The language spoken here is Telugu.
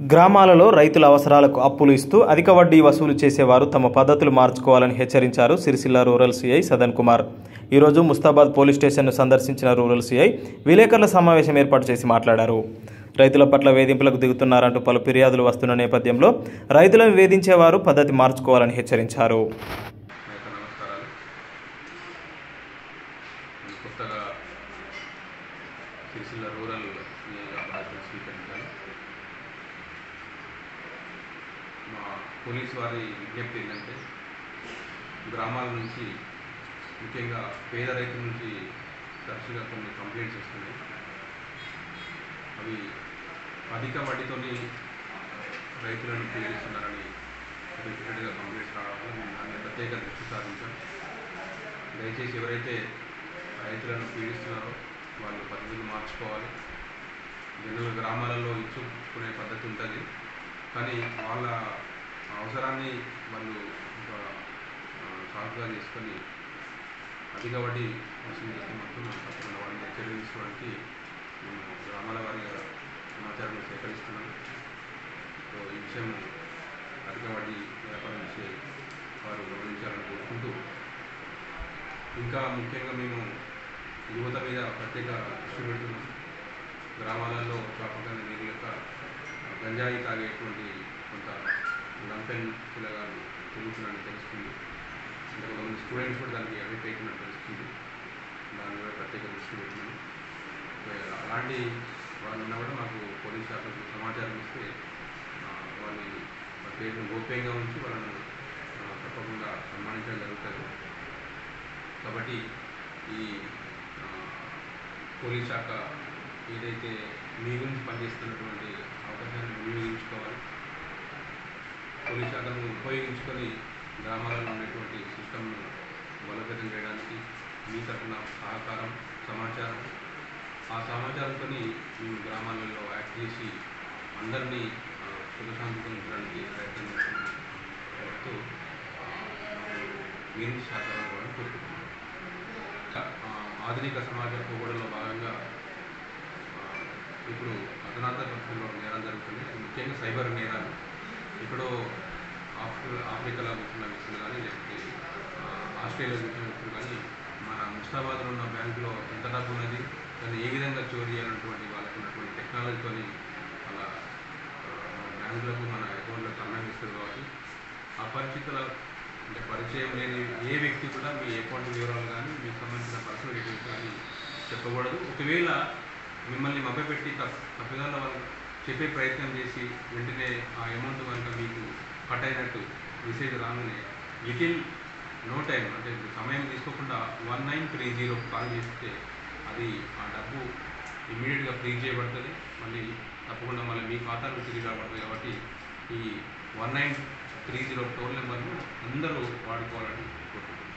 గ్రామాలలో రైతుల అవసరాలకు అప్పులు ఇస్తూ అధిక వడ్డీ వసూలు చేసేవారు తమ పద్ధతులు మార్చుకోవాలని హెచ్చరించారు సిరిసిల్ల రూరల్ సీఐ సదన్ కుమార్ ఈరోజు ముస్తాబాద్ పోలీస్ స్టేషన్ను సందర్శించిన రూరల్ సీఐ విలేకరుల సమావేశం ఏర్పాటు చేసి మాట్లాడారు రైతుల పట్ల వేధింపులకు దిగుతున్నారంటూ పలు ఫిర్యాదులు వస్తున్న నేపథ్యంలో రైతులను వేధించేవారు పద్ధతి మార్చుకోవాలని హెచ్చరించారు నా యొక్క నమస్కారాలు నేను కొత్తగా సిరిసిల్ల రూరల్ ఏరియా బాధ్యతలు స్వీకరించాను మా పోలీస్ వారి విజ్ఞప్తి ఏంటంటే గ్రామాల నుంచి ముఖ్యంగా పేద రైతుల నుంచి తరచుగా కొన్ని కంప్లైంట్స్ వస్తున్నాయి అవి అధిక వడ్డీతోని రైతులను పీడిస్తున్నారని రిపీటెడ్గా కంప్లైంట్స్ రావడం వల్ల మేము దాని మీద ప్రత్యేక దృష్టి సారించాం దయచేసి ఎవరైతే రైతులను పీడిస్తున్నారో వాళ్ళు పద్ధతులు మార్చుకోవాలి జనరల్ గ్రామాలలో ఇచ్చుకునే పద్ధతి ఉంటుంది కానీ వాళ్ళ అవసరాన్ని వాళ్ళు ఒక ఆ, సాకుగా చేసుకొని అధిక వడ్డీ వసూలు చేస్తే మాత్రం మనం తప్పకుండా వాళ్ళని చర్యలు తీసుకోవడానికి మేము గ్రామాల వారీగా సమాచారం సేకరిస్తున్నాం సో ఈ విషయం అధిక వడ్డీ వ్యాపారం చేసే వారు గమనించాలని కోరుకుంటూ ఇంకా ముఖ్యంగా మేము యువత మీద ప్రత్యేక దృష్టి పెడుతున్నాం గ్రామాలలో వ్యాపకంగా నీరు యొక్క గంజాయి తాగేటువంటి కొంత లంపెన్ పిల్లగాలు తిరుగుతున్నారని తెలుస్తుంది అంటే కొంతమంది స్టూడెంట్స్ కూడా దానికి అడిక్ట్ అవుతున్నట్టు తెలుస్తుంది దాని మీద ప్రత్యేక దృష్టి పెట్టినాం ఒకవేళ అలాంటి వాళ్ళు ఉన్నా కూడా మాకు పోలీస్ శాఖకు సమాచారం ఇస్తే ఆ, వాళ్ళని వాళ్ళ పేరును గోప్యంగా ఉంచి వాళ్ళను ఆ, తప్పకుండా సన్మానించడం జరుగుతుంది కాబట్టి ఈ ఆ, పోలీస్ శాఖ ఏదైతే మీ గురించి పనిచేస్తున్నటువంటి అవకాశాన్ని వినియోగించుకోవాలి పోలీస్ శాఖను ఉపయోగించుకొని గ్రామాలలో ఉండేటువంటి సిస్టమ్ను బలోపేతం చేయడానికి మీ తరఫున సహకారం సమాచారం ఆ సమాచారంతో మేము గ్రామాలలో యాక్ట్ చేసి అందరినీ ఆ, సుఖశాంతితో ఉంచడానికి ప్రయత్నం చేస్తున్నాం కోరుతూ ఆ, నాకు మీ నుంచి సహకారం ఇవ్వాలని కోరుకుంటున్నాను ఆ, ఆధునిక సమాజ పోగొడలో భాగంగా ఆ, ఇప్పుడు అధునాతన పరిస్థితుల్లో నేరం జరుగుతుంది ఇది ముఖ్యంగా సైబర్ నేరాలు ఎక్కడో ఆఫ్రి ఆఫ్రికాలో కూర్చున్న వ్యక్తులు కానీ లేకపోతే ఆ, ఆస్ట్రేలియాలో కూర్చున్న వ్యక్తులు కానీ మన ముస్తాబాద్లో ఉన్న బ్యాంకులో ఎంత డబ్బు ఉన్నది దాన్ని ఏ విధంగా చోరీ చేయాలన్నటువంటి వాళ్ళకు ఉన్నటువంటి టెక్నాలజీతోని వాళ్ళ ఆ, మన బ్యాంకులకు మన అకౌంట్లకు అన్నందిస్తారు కాబట్టి ఆ పరిస్థితుల అంటే పరిచయం లేని ఏ వ్యక్తి కూడా మీ అకౌంట్ వివరాలు కానీ మీకు సంబంధించిన పర్సనల్ డీటెయిల్స్ కానీ చెప్పకూడదు ఒకవేళ మిమ్మల్ని మభ్యపెట్టి తప్ప తప్పిదాల వాళ్ళు చెప్పే ప్రయత్నం చేసి వెంటనే ఆ అమౌంట్ కనుక మీకు కట్ అయినట్టు మెసేజ్ రాగానే లిటిల్ నో టైం అంటే సమయం తీసుకోకుండా one nine three zero call చేస్తే అది ఆ డబ్బు ఇమీడియట్గా ఫ్రీ చేయబడుతుంది మళ్ళీ తప్పకుండా మళ్ళీ మీ ఖాతాలో తిరిగి రాబడుతుంది కాబట్టి ఈ one nine three zero toll నెంబర్ను అందరూ వాడుకోవాలని కోరుకుంటున్నాను